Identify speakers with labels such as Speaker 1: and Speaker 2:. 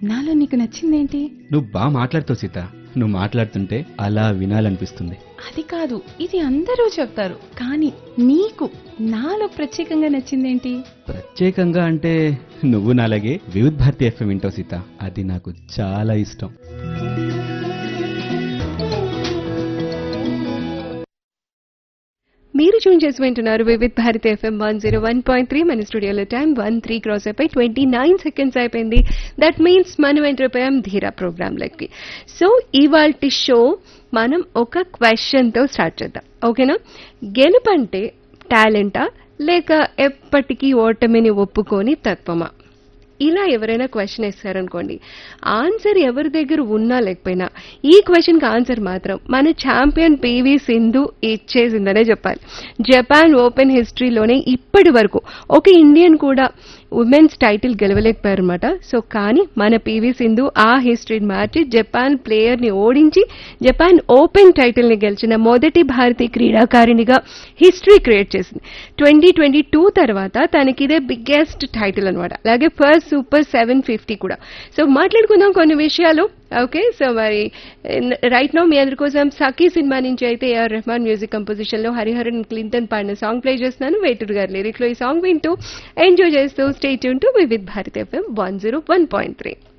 Speaker 1: నాలో నీకు నచ్చిందేంటి
Speaker 2: నువ్వు బాగా మాట్లాడుతావు సీత నువ్వు మాట్లాడుతుంటే అలా వినాలనిపిస్తుంది
Speaker 1: అది కాదు ఇది అందరూ చెప్తారు కానీ నీకు నాలో ప్రత్యేకంగా నచ్చిందేంటి
Speaker 2: ప్రత్యేకంగా అంటే నువ్వు నాలాగే వివిధ్ భారతి ఎఫ్ఎం వింటావు సీత అది నాకు చాలా ఇష్టం
Speaker 3: మీరు చూన్ చేసి వింటున్నారు Vividh Bharati FM one zero one point three మన స్టూడియోలో టైం వన్ త్రీ క్రాస్ అయిపోయి ట్వంటీ నైన్ సెకండ్స్ అయిపోయింది దట్ మీన్స్ మనం ఎంటర్ అయిపోయాం ధీరా ప్రోగ్రామ్ లెక్కి సో ఇవాల్టి షో మనం ఒక క్వశ్చన్ తో స్టార్ట్ చేద్దాం ఓకేనా గెలుపంటే టాలెంటా లేక ఎప్పటికీ ఓటమిని ఒప్పుకొని తత్వమా ఇలా ఎవరైనా క్వశ్చన్ ఇస్తారనుకోండి ఆన్సర్ ఎవరి దగ్గర ఉన్నా లేకపోయినా ఈ క్వశ్చన్కి ఆన్సర్ మాత్రం మన ఛాంపియన్ పివి సింధు ఇచ్చేసిందనే చెప్పాలి జపాన్ ఓపెన్ హిస్టరీలోనే ఇప్పటి వరకు ఒక ఇండియన్ కూడా ఉమెన్స్ టైటిల్ గెలవలేకపోయారన్నమాట సో కానీ మన పివి సింధు ఆ హిస్టరీని మార్చి జపాన్ ప్లేయర్ ని ఓడించి జపాన్ ఓపెన్ టైటిల్ ని గెలిచిన మొదటి భారతీయ క్రీడాకారిణిగా హిస్టరీ క్రియేట్ చేసింది ట్వంటీ ట్వంటీ టూ తర్వాత తనకి ఇదే బిగ్గెస్ట్ టైటిల్ అనమాట అలాగే ఫస్ట్ సూపర్ సెవెన్ ఫిఫ్టీ కూడా సో మాట్లాడుకుందాం కొన్ని విషయాలు ఓకే సో మరి రైట్ నో మీ అందరి కోసం సఖీ సినిమా నుంచి అయితే ఏఆర్ రెహమాన్ మ్యూజిక్ కంపోజిషన్ లో హరిహరన్ క్లింటన్ పాడిన సాంగ్ ప్లే చేస్తున్నాను వేటూరు గారి లిరిక్ లో ఈ సాంగ్ వింటూ ఎంజాయ్ చేస్తూ stay tuned to Vividh Bharat FM one zero one point three